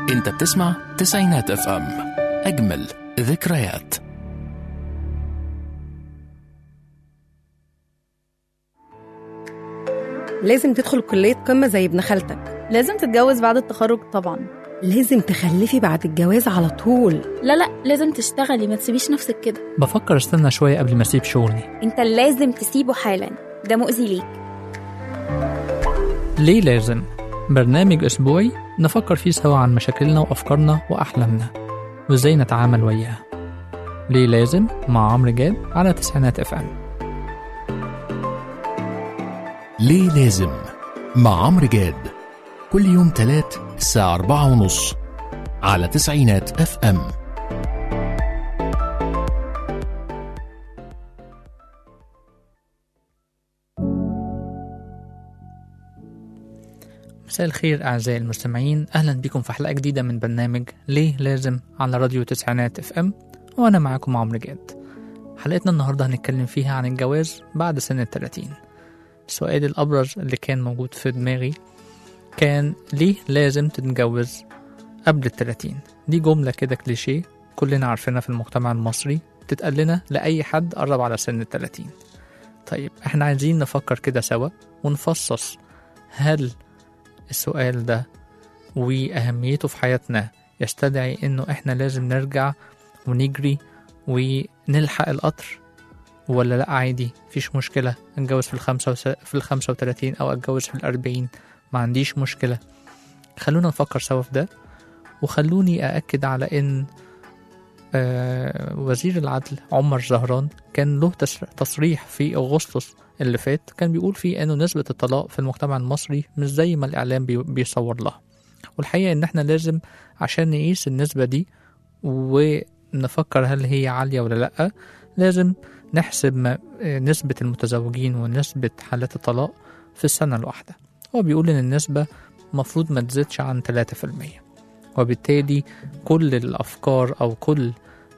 انت بتسمع تسعينات اف ام اجمل ذكريات لازم تدخل كلية قمة زي ابن خالتك لازم تتجوز بعد التخرج طبعا لازم تخلفي بعد الجواز على طول لا لا لازم تشتغلي ما تسيبيش نفسك كده بفكر استنى شوية قبل ما اسيب شغلي انت لازم تسيبه حالا ده مؤذي ليك ليه لازم؟ برنامج أسبوعي نفكر فيه سوا عن مشاكلنا وأفكارنا وأحلامنا وإزاي نتعامل وياها ليه لازم مع عمرو جاد على تسعينات اف ام ليه لازم مع عمرو جاد كل يوم تلات الساعة أربعة ونص على تسعينات اف ام مساء الخير أعزائي المستمعين أهلا بكم في حلقة جديدة من برنامج ليه لازم على راديو تسعينات اف ام وأنا معاكم عمرو جاد حلقتنا النهاردة هنتكلم فيها عن الجواز بعد سن التلاتين السؤال الأبرز اللي كان موجود في دماغي كان ليه لازم تتجوز قبل التلاتين دي جملة كده كليشيه كلنا عارفينها في المجتمع المصري تتقال لنا لأي حد قرب على سن التلاتين طيب احنا عايزين نفكر كده سوا ونفصص هل السؤال ده وأهميته في حياتنا يستدعي إنه إحنا لازم نرجع ونجري ونلحق القطر ولا لأ عادي مفيش مشكلة أتجوز في الخمسة وس... في الخمسة وتلاتين أو أتجوز في الأربعين ما عنديش مشكلة خلونا نفكر سوا في ده وخلوني أأكد على إن آه وزير العدل عمر زهران كان له تس- تصريح في أغسطس اللي فات كان بيقول فيه إنه نسبة الطلاق في المجتمع المصري مش زي ما الإعلام بي- بيصور لها والحقيقة إن إحنا لازم عشان نقيس النسبة دي ونفكر هل هي عالية ولا لأ لازم نحسب ما آه، نسبة المتزوجين ونسبة حالات الطلاق في السنة الواحدة هو بيقول إن النسبة مفروض ما تزيدش عن 3% وبالتالي كل الأفكار أو كل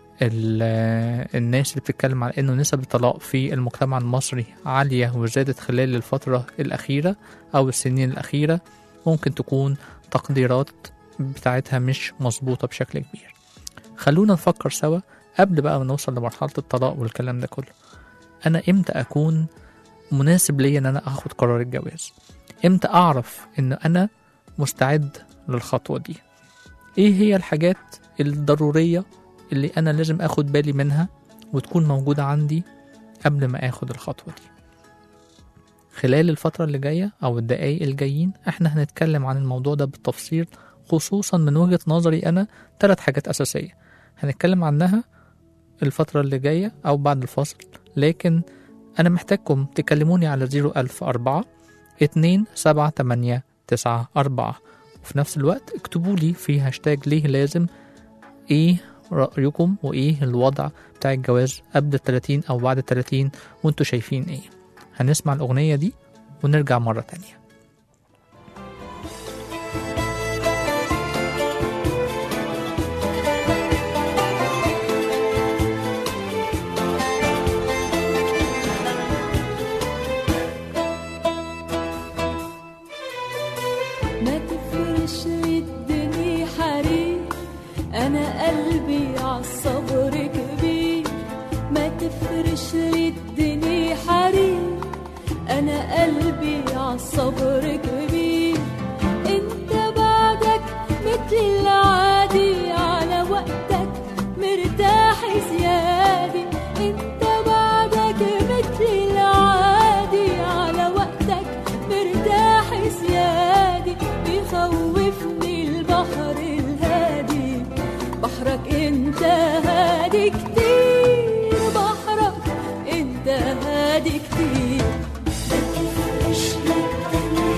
ال- الناس اللي بتتكلم على انه نسب الطلاق في المجتمع المصري عالية وزادت خلال الفترة الأخيرة أو السنين الأخيرة ممكن تكون تقديرات بتاعتها مش مظبوطة بشكل كبير خلونا نفكر سوا قبل بقى ما نوصل لمرحلة الطلاق والكلام ده كله أنا إمتى أكون مناسب ليا إن أنا أخد قرار الجواز إمتى أعرف إن أنا مستعد للخطوة دي إيه هي الحاجات الضرورية اللي أنا لازم أخد بالي منها وتكون موجودة عندي قبل ما أخد الخطوة دي خلال الفترة اللي جاية أو الدقايق الجايين إحنا هنتكلم عن الموضوع ده بالتفصيل خصوصا من وجهة نظري أنا ثلاث حاجات أساسية هنتكلم عنها الفترة اللي جاية أو بعد الفصل لكن أنا محتاجكم تكلموني على 01004 2 7 8 9 4 وفي نفس الوقت اكتبوا لي في هاشتاج ليه لازم ايه رأيكم وايه الوضع بتاع الجواز قبل التلاتين او بعد التلاتين وانتوا شايفين ايه هنسمع الأغنية دي ونرجع مرة تانية ما تفرش لي الدنيا حرير انا قلبي عالصبر كبير ما تفرش لي الدنيا حرير انا قلبي عالصبر كبير انت بعدك مثل العادي على وقتك مرتاح زيادة انت بعدك مثل العادي على وقتك مرتاح زيادة بيخوفني البحر الهادي بحرك انت هادي كتير بحرك انت هادي كتير ما تفرش لك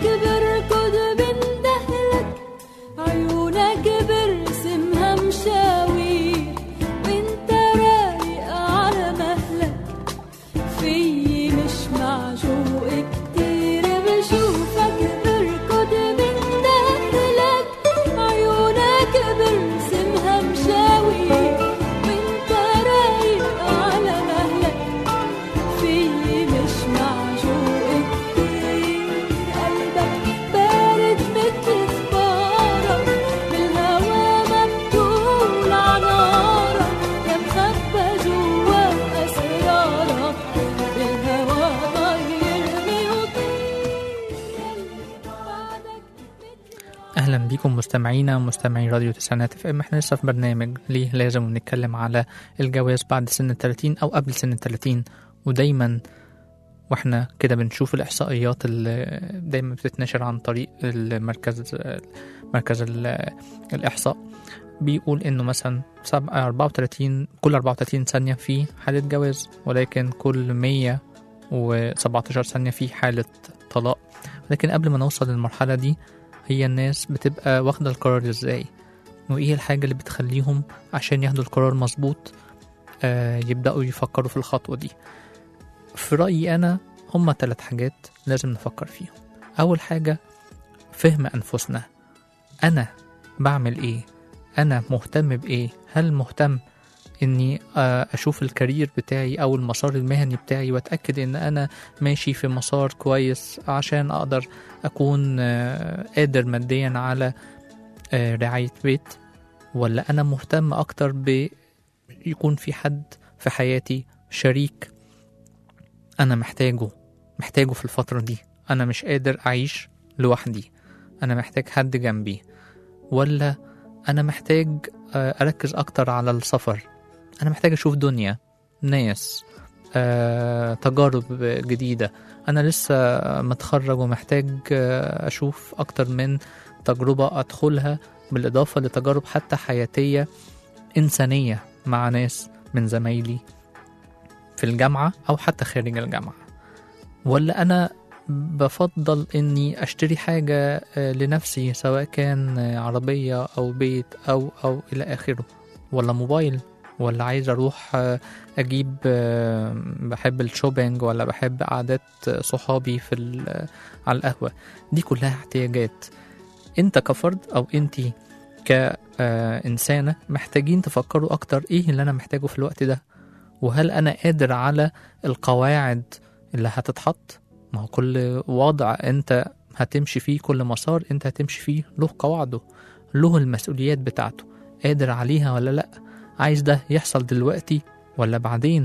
عيونك بركض بندهلك عيونك برسمها مشاوير وانت رايق على مهلك في مش معشوق كتير بشوفك بركض بندهلك عيونك برسمها مشاوير وانت رايق على مهلك في مش معشوق كتير قلبك بارد مثل صبارة بالهوا مقتول عنارة يا مخبى جوا أسرارك بالهوا طيرني وطير بعدك اهلا بيكم مستمعينا ومستمعي راديو تسعينات اف ام احنا لسه في برنامج ليه لازم نتكلم على الجواز بعد سن التلاتين او قبل سن التلاتين ودايما واحنا كده بنشوف الاحصائيات اللي دايما بتتنشر عن طريق المركز مركز ال- الاحصاء بيقول انه مثلا سب- 34 كل 34 ثانية في حالة جواز ولكن كل 117 ثانية في حالة طلاق لكن قبل ما نوصل للمرحلة دي هي الناس بتبقى واخدة القرار ازاي وايه الحاجة اللي بتخليهم عشان ياخدوا القرار مظبوط آه يبدأوا يفكروا في الخطوة دي في رأيي أنا هما ثلاث حاجات لازم نفكر فيهم أول حاجة فهم أنفسنا أنا بعمل إيه أنا مهتم بإيه هل مهتم إني آه، أشوف الكارير بتاعي أو المسار المهني بتاعي وأتأكد إن أنا ماشي في مسار كويس عشان أقدر أكون آه، قادر ماديا على آه، رعاية بيت ولا أنا مهتم أكتر بيكون في حد في حياتي شريك أنا محتاجه محتاجه في الفترة دي أنا مش قادر أعيش لوحدي أنا محتاج حد جنبي ولا أنا محتاج آه، أركز أكتر على السفر أنا محتاج أشوف دنيا ناس آه، تجارب جديدة أنا لسه متخرج ومحتاج آه، أشوف أكتر من تجربة أدخلها بالإضافة لتجارب حتى حياتية إنسانية مع ناس من زمايلي في الجامعة أو حتى خارج الجامعة ولا أنا بفضل إني أشتري حاجة آه، لنفسي سواء كان آه، عربية أو بيت أو أو إلى آخره ولا موبايل ولا عايز أروح آه، أجيب آه، بحب الشوبينج ولا بحب قعدات آه، صحابي في ال- على القهوة دي كلها احتياجات انت كفرد او انت كإنسانة محتاجين تفكروا اكتر ايه اللي انا محتاجه في الوقت ده وهل انا قادر على القواعد اللي هتتحط ما هو كل وضع انت هتمشي فيه كل مسار انت هتمشي فيه له قواعده له المسؤوليات بتاعته قادر عليها ولا لا عايز ده يحصل دلوقتي ولا بعدين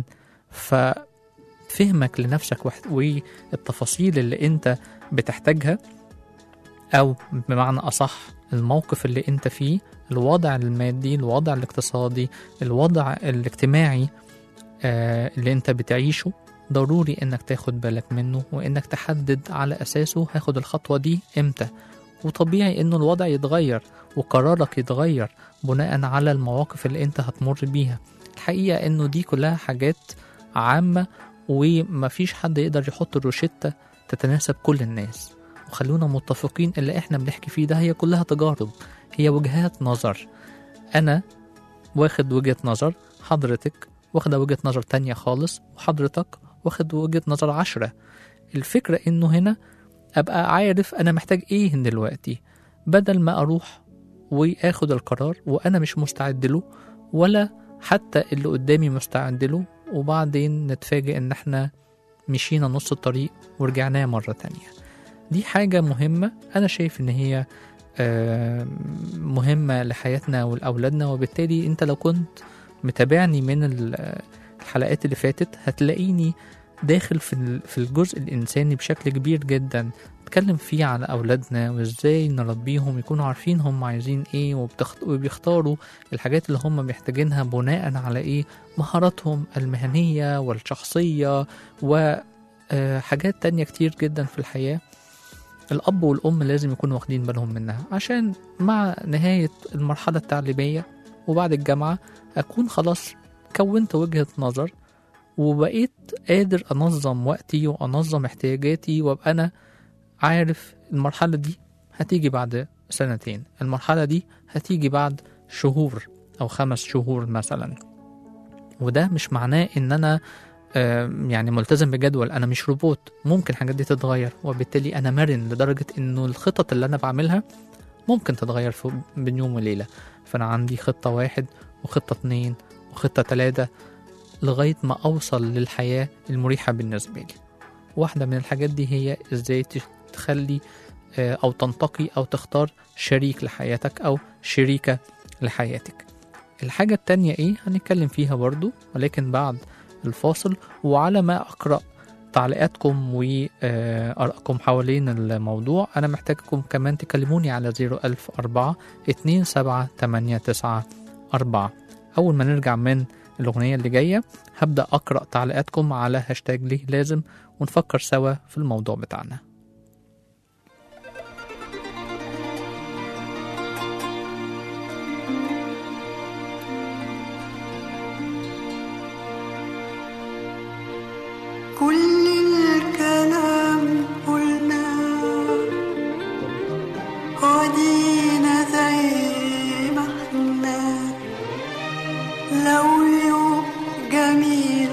ففهمك لنفسك وح- والتفاصيل اللي انت بتحتاجها أو بمعنى أصح الموقف اللي أنت فيه الوضع المادي الوضع الاقتصادي الوضع الاجتماعي آه، اللي أنت بتعيشه ضروري إنك تاخد بالك منه وإنك تحدد على أساسه هاخد الخطوة دي إمتى وطبيعي إنه الوضع يتغير وقرارك يتغير بناء على المواقف اللي أنت هتمر بيها الحقيقة إنه دي كلها حاجات عامة ومفيش حد يقدر يحط الروشتة تتناسب كل الناس وخلونا متفقين اللي احنا بنحكي فيه ده هي كلها تجارب هي وجهات نظر انا واخد وجهة نظر حضرتك واخدة وجهة نظر تانية خالص وحضرتك واخد وجهة نظر عشرة الفكرة انه هنا ابقى عارف انا محتاج ايه دلوقتي بدل ما اروح واخد القرار وانا مش مستعد له ولا حتى اللي قدامي مستعد له وبعدين نتفاجئ ان احنا مشينا نص الطريق ورجعناه مرة تانية دي حاجة مهمة أنا شايف إن هي آه، مهمة لحياتنا ولأولادنا وبالتالي أنت لو كنت متابعني من ال- الحلقات اللي فاتت هتلاقيني داخل في ال- في الجزء الإنساني بشكل كبير جدا بتكلم فيه على أولادنا وإزاي نربيهم يكونوا عارفين هم عايزين إيه وبتخت... وبيختاروا الحاجات اللي هم محتاجينها بناء على إيه مهاراتهم المهنية والشخصية وحاجات تانية كتير جدا في الحياة الأب والأم لازم يكونوا واخدين بالهم منها عشان مع نهاية المرحلة التعليمية وبعد الجامعة أكون خلاص كونت وجهة نظر وبقيت قادر أنظم وقتي وأنظم احتياجاتي وأبقى أنا عارف المرحلة دي هتيجي بعد سنتين المرحلة دي هتيجي بعد شهور أو خمس شهور مثلا وده مش معناه إن أنا آه، يعني ملتزم بجدول أنا مش روبوت ممكن الحاجات دي تتغير وبالتالي أنا مرن لدرجة إنه الخطط اللي أنا بعملها ممكن تتغير في بين يوم وليلة فأنا عندي خطة واحد وخطة اتنين وخطة تلاتة لغاية ما أوصل للحياة المريحة بالنسبة لي واحدة من الحاجات دي هي إزاي تش- تخلي آه، أو تنتقي أو تختار شريك لحياتك أو شريكة لحياتك الحاجة التانية إيه هنتكلم فيها برضو ولكن بعد الفاصل وعلى ما أقرأ تعليقاتكم وآرائكم حوالين الموضوع أنا محتاجكم كمان تكلموني على 01004 27894 أول ما نرجع من الأغنية اللي جاية هبدأ أقرأ تعليقاتكم على هاشتاج ليه لازم ونفكر سوا في الموضوع بتاعنا كل الكلام قلناه ودينا زي ما احنا لو يوم جميل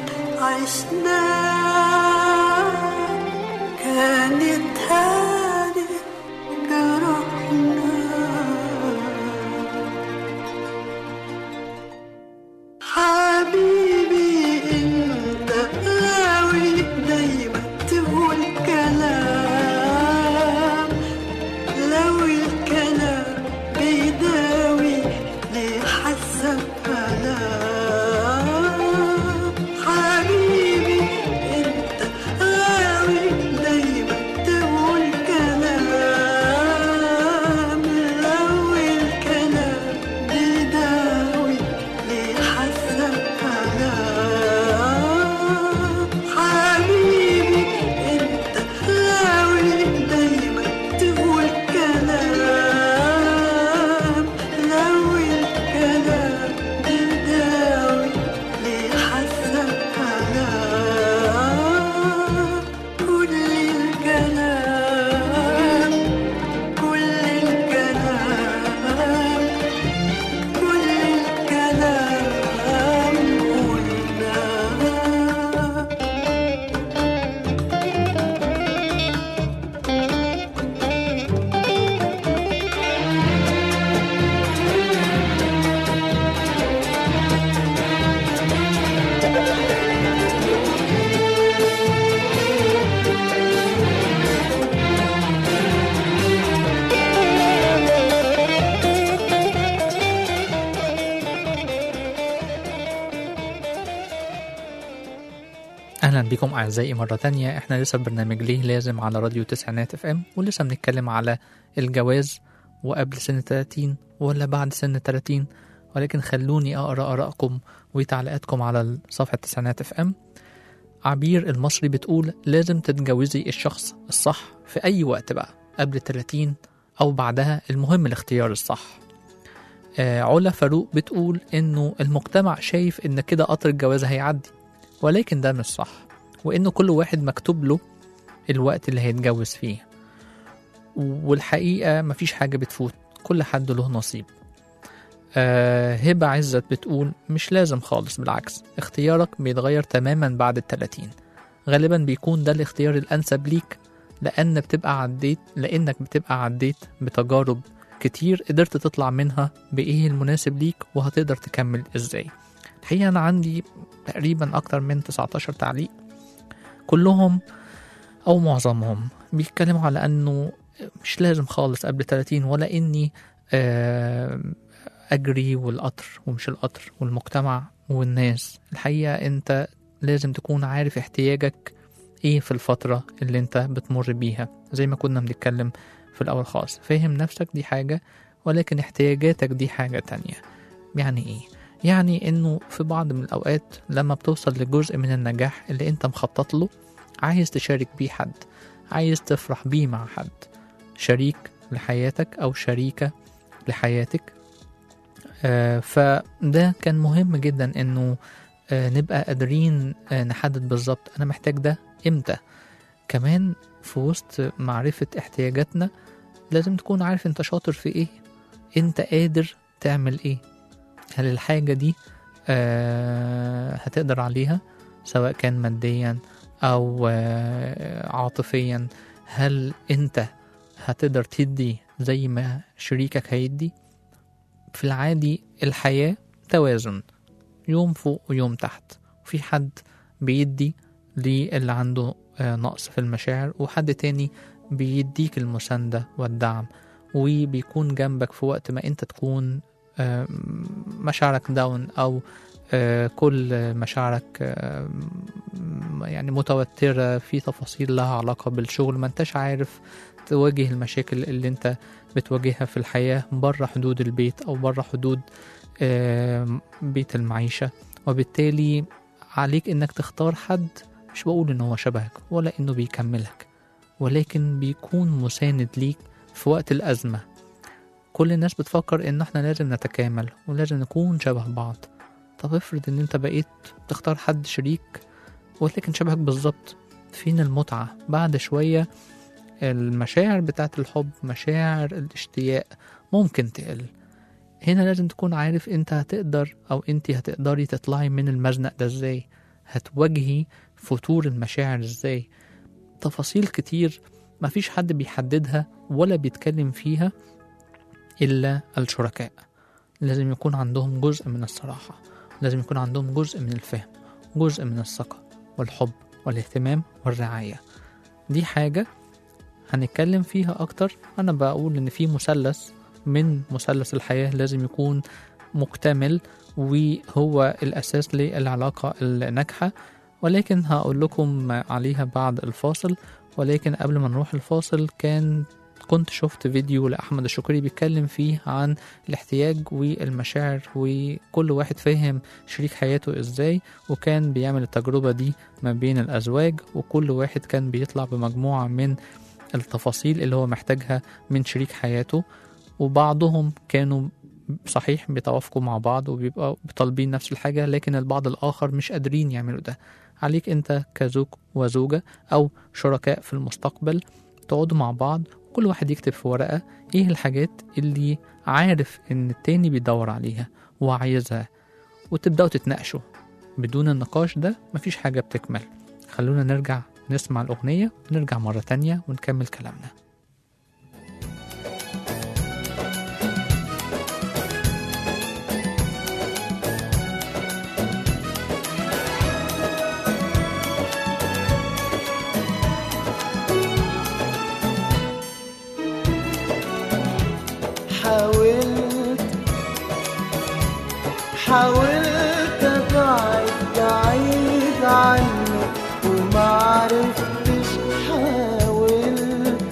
عشناه كانت هذه جرحنا حبيبي انت غاوي دايما تقول كلام لو الكلام بيداوي ليه حاسه بكلام حبيبي انت غاوي دايما تقول كلام لو الكلام بيداوي ليه حاسه بكلام حبيبي انت غاوي دايما تقول كلام لو الكلام بيداوي ليه حاسه بكلام كل الكلام كل الكلام كل الكلام قلناه اهلا بكم اعزائي مره تانية احنا لسه في برنامج ليه لازم على راديو تسعينات اف ام ولسه بنتكلم على الجواز وقبل سن 30 ولا بعد سن 30 ولكن خلوني اقرا ارائكم وتعليقاتكم على صفحه تسعينات اف ام عبير المصري بتقول لازم تتجوزي الشخص الصح في اي وقت بقى قبل 30 او بعدها المهم الاختيار الصح آه علا فاروق بتقول انه المجتمع شايف ان كده قطر الجواز هيعدي ولكن ده مش صح وإنه كل واحد مكتوب له الوقت اللي هيتجوز فيه والحقيقة مفيش حاجة بتفوت كل حد له نصيب آه هبة عزت بتقول مش لازم خالص بالعكس اختيارك بيتغير تماما بعد التلاتين غالبا بيكون ده الاختيار الأنسب ليك لأن بتبقى عديت لأنك بتبقى عديت بتجارب كتير قدرت تطلع منها بإيه المناسب ليك وهتقدر تكمل إزاي الحقيقة أنا عندي تقريبا أكتر من 19 تعليق كلهم أو معظمهم بيتكلموا على أنه مش لازم خالص قبل 30 ولا إني آه، أجري والقطر ومش القطر والمجتمع والناس الحقيقة أنت لازم تكون عارف احتياجك إيه في الفترة اللي أنت بتمر بيها زي ما كنا بنتكلم في الأول خالص فاهم نفسك دي حاجة ولكن احتياجاتك دي حاجة تانية يعني إيه؟ يعني انه في بعض من الاوقات لما بتوصل لجزء من النجاح اللي انت مخطط له عايز تشارك بيه حد عايز تفرح بيه مع حد شريك لحياتك او شريكة لحياتك آه فده كان مهم جدا انه آه نبقى قادرين آه نحدد بالظبط انا محتاج ده امتى كمان في وسط معرفة احتياجاتنا لازم تكون عارف انت شاطر في ايه انت قادر تعمل ايه هل الحاجة دي آه هتقدر عليها سواء كان ماديا او آه عاطفيا هل انت هتقدر تدي زي ما شريكك هيدي في العادي الحياة توازن يوم فوق ويوم تحت وفي حد بيدي للي عنده آه، نقص في المشاعر وحد تاني بيديك المساندة والدعم وبيكون جنبك في وقت ما انت تكون آه، مشاعرك داون او آه، كل مشاعرك آه، يعني متوترة في تفاصيل لها علاقة بالشغل ما انتش عارف تواجه المشاكل اللي انت بتواجهها في الحياة بره حدود البيت او بره حدود آه، بيت المعيشة وبالتالي عليك انك تختار حد مش بقول ان هو شبهك ولا انه بيكملك ولكن بيكون مساند ليك في وقت الأزمة كل الناس بتفكر ان احنا لازم نتكامل ولازم نكون شبه بعض طب افرض ان انت بقيت تختار حد شريك ولكن شبهك بالظبط فين المتعة بعد شوية المشاعر بتاعت الحب مشاعر الاشتياق ممكن تقل هنا لازم تكون عارف انت هتقدر او انت هتقدري تطلعي من المزنق ده ازاي هتواجهي فتور المشاعر ازاي تفاصيل كتير مفيش حد بيحددها ولا بيتكلم فيها إلا الشركاء لازم يكون عندهم جزء من الصراحة لازم يكون عندهم جزء من الفهم جزء من الثقة والحب والاهتمام والرعاية دي حاجة هنتكلم فيها أكتر أنا بقول إن في مثلث من مثلث الحياة لازم يكون مكتمل وهو الأساس للعلاقة الناجحة ولكن هقول لكم عليها بعد الفاصل ولكن قبل ما نروح الفاصل كان كنت شفت فيديو لأحمد الشكري بيتكلم فيه عن الاحتياج والمشاعر وكل واحد فاهم شريك حياته ازاي وكان بيعمل التجربة دي ما بين الأزواج وكل واحد كان بيطلع بمجموعة من التفاصيل اللي هو محتاجها من شريك حياته وبعضهم كانوا صحيح بيتوافقوا مع بعض وبيبقوا طالبين نفس الحاجة لكن البعض الآخر مش قادرين يعملوا ده عليك أنت كزوج وزوجة أو شركاء في المستقبل تقعدوا مع بعض كل واحد يكتب في ورقة إيه الحاجات اللي عارف إن التاني بيدور عليها وعايزها وتبدأوا تتناقشوا بدون النقاش ده مفيش حاجة بتكمل خلونا نرجع نسمع الأغنية ونرجع مرة تانية ونكمل كلامنا حاولت حاولت ابعد بعيد عنك وما عرفتش حاولت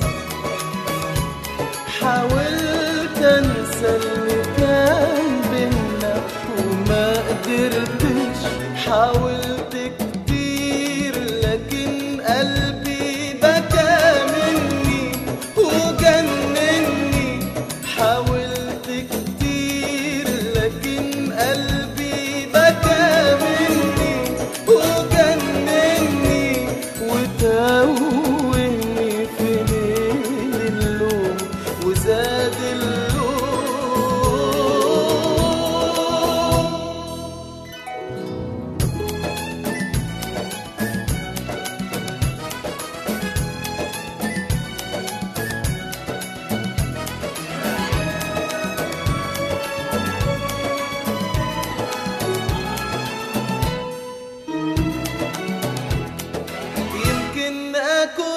حاولت انسى اللي كان بينا وما قدرتش حاولت كتير لكن قلبي بكى مني وجنني حاولت كتير لكن قلبي بكى مني وجنني وتوهني في ليل اللوم وزاد اللوم يمكن أكون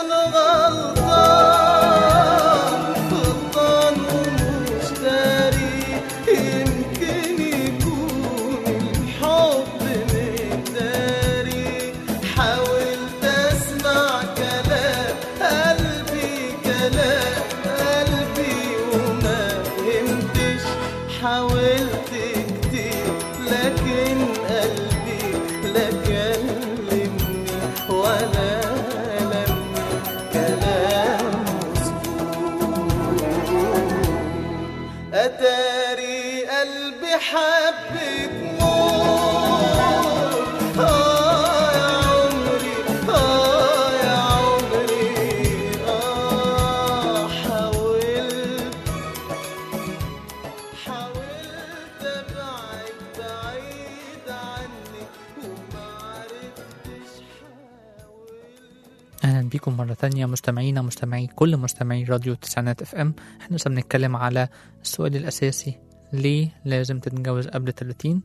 بيكم مرة تانية مستمعينا مستمعي كل مستمعي راديو تسعينات اف ام احنا لسه بنتكلم على السؤال الأساسي ليه لازم تتجوز قبل 30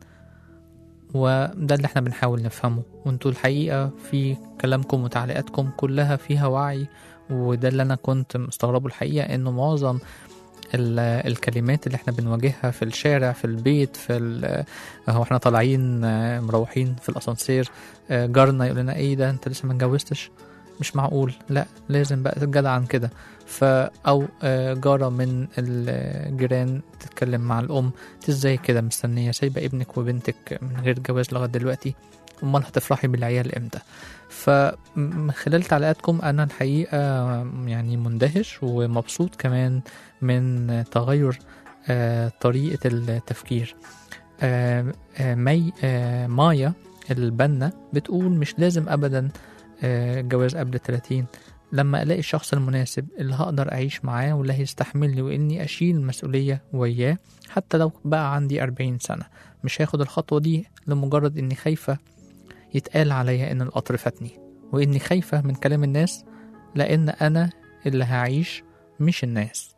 وده اللي احنا بنحاول نفهمه وانتوا الحقيقة في كلامكم وتعليقاتكم كلها فيها وعي وده اللي انا كنت مستغربه الحقيقة انه معظم ال- الكلمات اللي احنا بنواجهها في الشارع في البيت في ال- اهو احنا طالعين آه، مروحين في الاسانسير آه، جارنا يقول لنا ايه ده انت لسه ما اتجوزتش مش معقول لا لازم بقى تتجدع عن كده ف او آه، جاره من الجيران تتكلم مع الام انت ازاي كده مستنيه سايبه ابنك وبنتك من غير جواز لغايه دلوقتي امال هتفرحي بالعيال امتى فمن خلال تعليقاتكم انا الحقيقه يعني مندهش ومبسوط كمان من تغير آه، طريقه التفكير آه، آه، مي آه، مايا البنا بتقول مش لازم ابدا آه، جواز قبل 30 لما الاقي الشخص المناسب اللي هقدر اعيش معاه واللي هيستحملني واني اشيل المسؤوليه وياه حتى لو بقى عندي 40 سنه مش هاخد الخطوه دي لمجرد اني خايفه يتقال عليا ان القطر فاتني واني خايفه من كلام الناس لان انا اللي هعيش مش الناس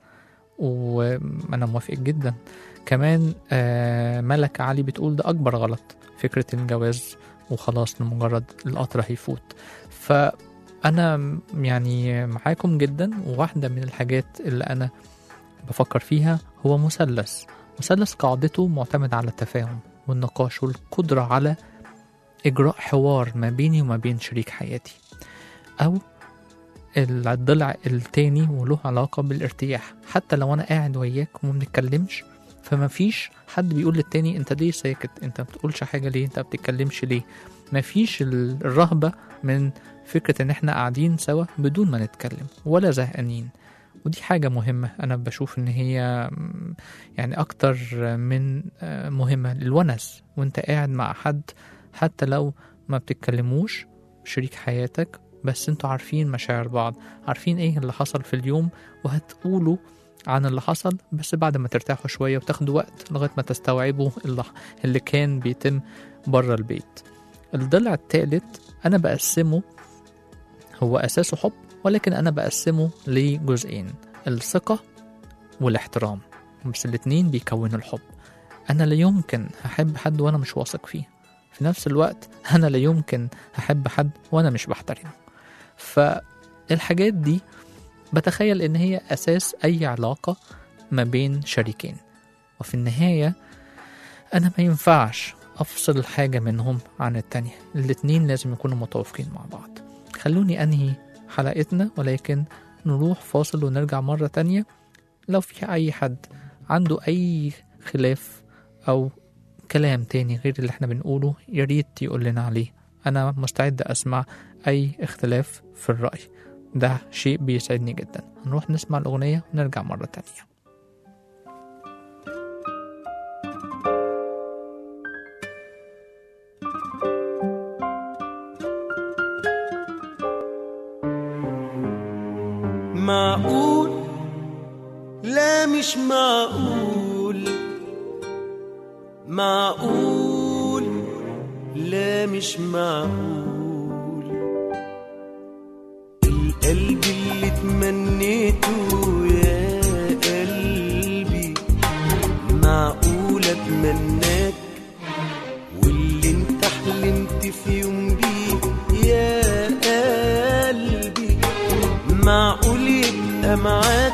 وانا موافق جدا كمان آه، ملك علي بتقول ده اكبر غلط فكره الجواز وخلاص لمجرد القطر هيفوت فانا يعني معاكم جدا وواحده من الحاجات اللي انا بفكر فيها هو مثلث مثلث قاعدته معتمد على التفاهم والنقاش والقدره على اجراء حوار ما بيني وما بين شريك حياتي او الضلع التاني وله علاقة بالارتياح حتى لو أنا قاعد وياك وما بنتكلمش فما فيش حد بيقول للتاني انت ليه ساكت انت ما بتقولش حاجة ليه انت ما بتتكلمش ليه ما فيش ال- الرهبة من فكرة ان احنا قاعدين سوا بدون ما نتكلم ولا زهقانين ودي حاجة مهمة أنا بشوف إن هي م، يعني أكتر من آه، مهمة للونس وأنت قاعد مع حد حتى لو ما بتتكلموش شريك حياتك بس انتوا عارفين مشاعر بعض عارفين ايه اللي حصل في اليوم وهتقولوا عن اللي حصل بس بعد ما ترتاحوا شوية وتاخدوا وقت لغاية ما تستوعبوا اللي, اللي كان بيتم بره البيت الضلع الثالث أنا بقسمه هو أساسه حب ولكن أنا بقسمه لجزئين الثقة والاحترام بس الاتنين بيكونوا الحب أنا لا يمكن هحب حد وأنا مش واثق فيه في نفس الوقت أنا لا يمكن هحب حد وأنا مش بحترمه فالحاجات دي بتخيل إن هي أساس أي علاقة ما بين شريكين وفي النهاية أنا ما ينفعش أفصل حاجة منهم عن التانية الاتنين لازم يكونوا متوافقين مع بعض خلوني أنهي حلقتنا ولكن نروح فاصل ونرجع مرة تانية لو في أي حد عنده أي خلاف أو كلام تاني غير اللي احنا بنقوله ياريت يقول لنا عليه أنا مستعد أسمع أي اختلاف في الرأي ده شيء بيسعدني جدا نروح نسمع الأغنية ونرجع مرة تانية معقول لا مش معقول معقول لا مش معقول القلب اللي تمنيته يا قلبي معقول اتمناك واللي انت حلمت في يوم بيه يا قلبي معقول يبقى معاك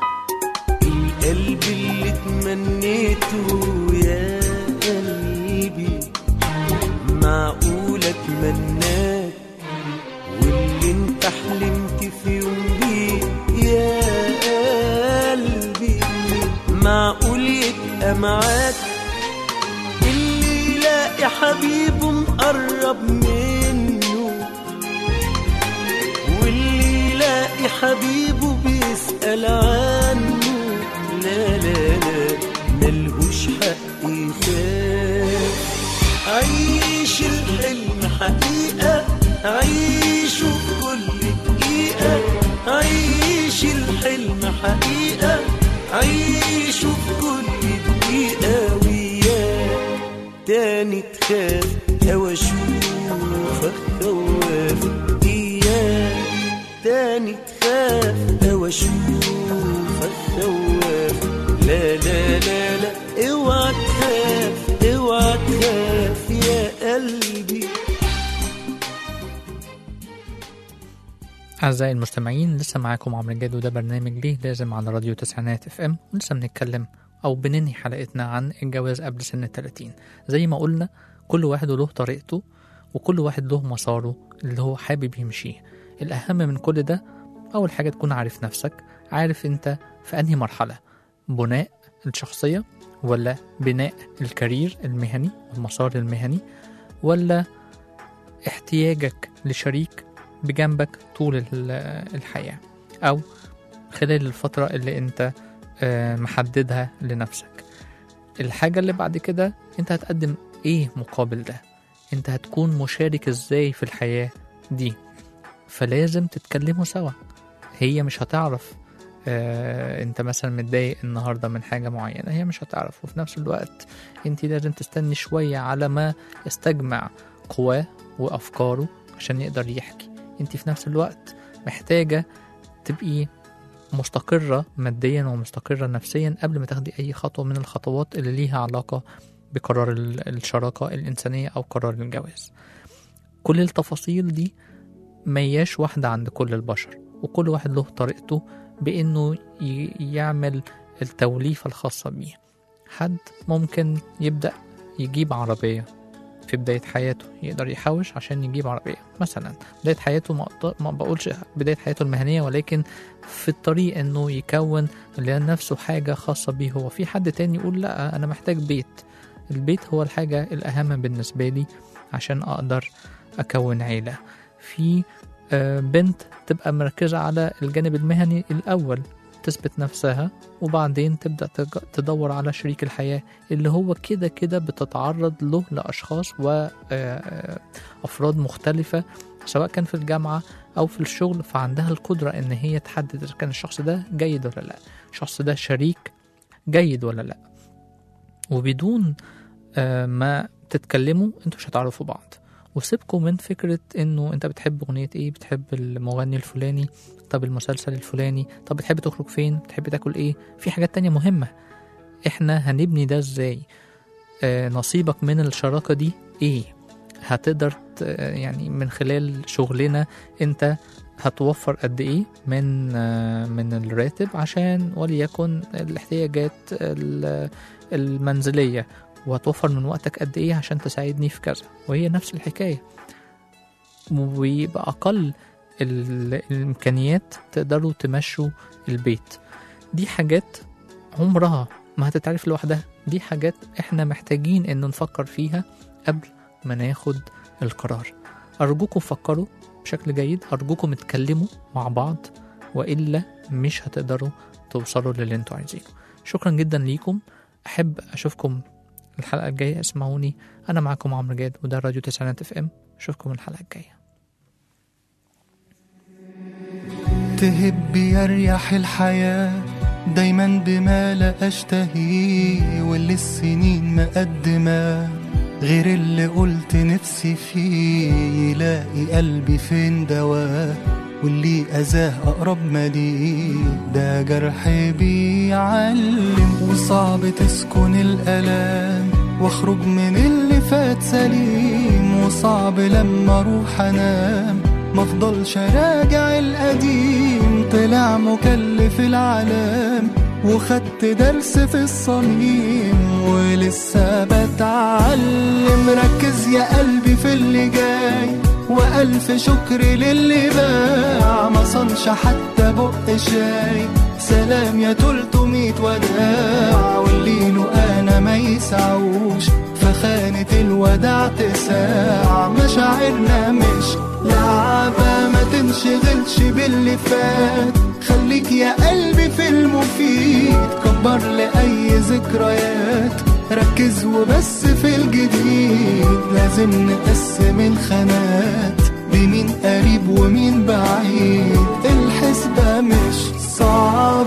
القلب اللي تمنيته يا قلبي معقول اتمناك واللي انت حلمت في يوم بيه يا قلبي معقول يبقى معاك اللي يلاقي حبيبه مقرب منه واللي يلاقي حبيبه بيسأل عنه لا لا لا ملهوش حق يخاف عيش الحلم حقيقة عيشه في كل دقيقة عيش الحلم حقيقة عيشه في كل دقيقة وياك تاني تخاف أو أشوفك خواف إياك تاني تخاف او اشوفك خواف لا لا لا لا اوعى تخاف اوعى تخاف يا قلبي أعزائي المستمعين لسه معاكم عمرو جاد وده برنامج ليه لازم على راديو تسعينات اف ام ولسه بنتكلم أو بننهي حلقتنا عن الجواز قبل سن التلاتين زي ما قلنا كل واحد له طريقته وكل واحد له مساره اللي هو حابب يمشيه الأهم من كل ده أول حاجة تكون عارف نفسك عارف أنت في أنهي مرحلة بناء الشخصية ولا بناء الكارير المهني والمسار المهني ولا احتياجك لشريك بجنبك طول ال- الحياة أو خلال الفترة اللي أنت آه، محددها لنفسك الحاجة اللي بعد كده أنت هتقدم إيه مقابل ده أنت هتكون مشارك إزاي في الحياة دي فلازم تتكلموا سوا هي مش هتعرف آه، انت مثلا متضايق النهارده من حاجه معينه هي مش هتعرف وفي نفس الوقت انت لازم تستني شويه على ما يستجمع قواه وافكاره عشان يقدر يحكي انت في نفس الوقت محتاجه تبقي مستقرة ماديا ومستقرة نفسيا قبل ما تاخدي أي خطوة من الخطوات اللي ليها علاقة بقرار ال- الشراكة الإنسانية أو قرار الجواز كل التفاصيل دي مياش واحدة عند كل البشر وكل واحد له طريقته بإنه ي- يعمل التوليفة الخاصة بيه حد ممكن يبدأ يجيب عربية في بداية حياته يقدر يحوش عشان يجيب عربية مثلا بداية حياته ما, أقدر- ما بقولش بداية حياته المهنية ولكن في الطريق انه يكون لنفسه حاجة خاصة بيه هو في حد تاني يقول لا انا محتاج بيت البيت هو الحاجة الأهم بالنسبة لي عشان أقدر أكون عيلة في آه، بنت تبقى مركزة على الجانب المهني الأول تثبت نفسها وبعدين تبدأ تج- تدور على شريك الحياة اللي هو كده كده بتتعرض له لأشخاص وأفراد مختلفة سواء كان في الجامعة أو في الشغل فعندها القدرة إن هي تحدد إذا كان الشخص ده جيد ولا لأ الشخص ده شريك جيد ولا لأ وبدون آه، ما تتكلموا انتوا مش هتعرفوا بعض وسيبكم من فكرة انه انت بتحب اغنية ايه بتحب المغني الفلاني طب المسلسل الفلاني طب بتحب تخرج فين بتحب تاكل ايه في حاجات تانية مهمة احنا هنبني ده ازاي آه نصيبك من الشراكة دي ايه هتقدر ت- آه، يعني من خلال شغلنا انت هتوفر قد ايه من آه، من الراتب عشان وليكن الاحتياجات ال- المنزلية وهتوفر من وقتك قد ايه عشان تساعدني في كذا وهي نفس الحكاية ويبقى أقل ال- الإمكانيات تقدروا تمشوا البيت دي حاجات عمرها ما هتتعرف لوحدها دي حاجات احنا محتاجين ان نفكر فيها قبل ما ناخد القرار أرجوكم فكروا بشكل جيد أرجوكم اتكلموا مع بعض وإلا مش هتقدروا توصلوا للي انتوا عايزينه شكرا جدا ليكم أحب أشوفكم الحلقة الجاية اسمعوني أنا معكم عمرو جاد وده راديو تسعينات اف ام أشوفكم الحلقة الجاية تهب يريح الحياة دايما بما لا أشتهيه واللي السنين مقدمة غير اللي قلت نفسي فيه يلاقي قلبي فين دواه واللي أذاه أقرب ما ليه ده جرح بيعلم وصعب تسكن الألام واخرج من اللي فات سليم وصعب لما اروح انام مفضلش راجع القديم طلع مكلف العالم وخدت درس في الصميم ولسه بتعلم ركز يا قلبي في اللي جاي وألف شكر للي باع ما صنش حتى بق شاي سلام يا تلتمية وداع واللي له أنا ما يسعوش فخانة الوداع تساع مشاعرنا مش لعبة ما تنشغلش باللي فات خليك يا قلبي في المفيد كبر لأي ذكريات ركز وبس في الجديد لازم نقسم الخانات بمين قريب ومين بعيد الحسبة مش صعبة